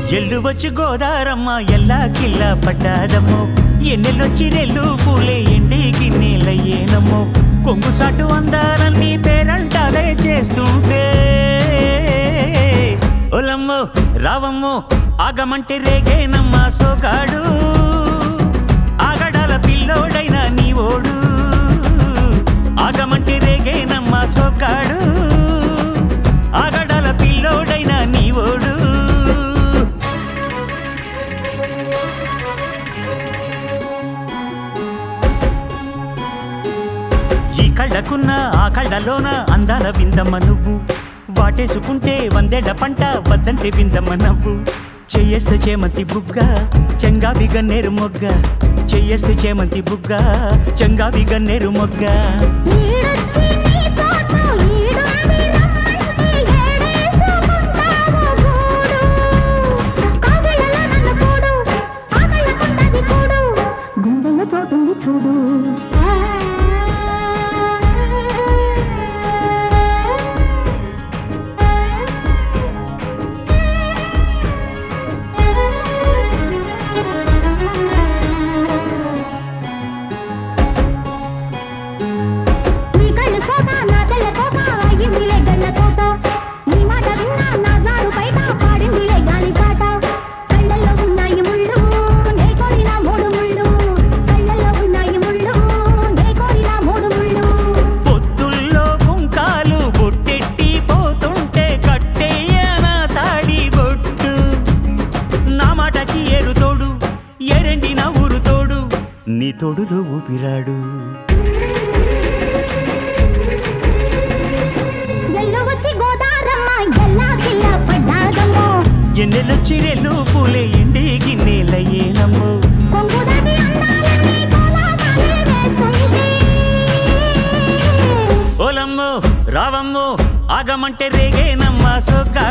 ఎల్లు వచ్చి గోదారమ్మ ఎల్లా కిల్లా పడ్డాదమ్మో ఎన్నెల్లొచ్చి రెల్లు పూలే ఎండి గిన్నెలయ్యేనమ్మో కొంగు చాటు అందాలన్నీ పేరంటాలే చేస్తుంటే ఒలమ్మో రావమ్మో ఆగమంటే రేగేనమ్మ సోగాడు ఆగడాల పిల్లోడైన నీ ఓడు ఆగమంటే రేగేనమ్మ సోగాడు ఆగడాల పిల్లోడైన నీ ఓడు ఈ కళ్ళకున్న ఆ కళ్ళలోన అందాల విందమ్మ నువ్వు వాటేసుకుంటే వందేళ్ల పంట వద్దంటే విందమ్మ నవ్వు చెయ్యేస్తే చేమంతి బుగ్గ చెంగావి గన్నేరు మొగ్గ చెయ్యేస్తే చేమంతి బుగ్గ చెంగావి గన్నేరు మొగ్గ ఈడొచ్చి నీ తోట ఈడుంది రమ్మంటే ఏడేసుకుంటావు గూడు కాగలలో నన్ను కూడు ఆకలకుంటది కూడు గుండెలో చోటుంది చూడు నీ కళ్ళు చోట నా తెల్ల తోట అయ్యిందిలే గండ తోట నీ మాట విన్నా నా జారు బయట పాడిందిలే గాలి పాట కళ్ళల్లో ఉన్నాయి ముళ్ళు నే కోరిన మూడు ముళ్ళు కళ్ళల్లో ఉన్నాయి ముళ్ళు నే కోరిన మూడు ముళ్ళు పొత్తుల్లో కుంకాలు బొట్టెట్టి పోతుంటే కట్టేయన తాడి బొట్టు నా మాటకి ఏరు తోడు ఎరండి నా ఊరు తోడు నీ తోడులో ఊపిరాడు ఎల్లు వచ్చి గోదారమ్మ ఎల్లా కిల్లా పడ్డాదమ్మో ఎన్నెలొచ్చి రెల్లు పూలే ఎండి గిన్నెలయ్యేనమ్మో కొంగుదాని అందాలన్నీ కోలాటాలే వేస్తుంది ఓలమ్మో రావమ్మో ఆగమంటే రేగేనమ్మా సొగ్గా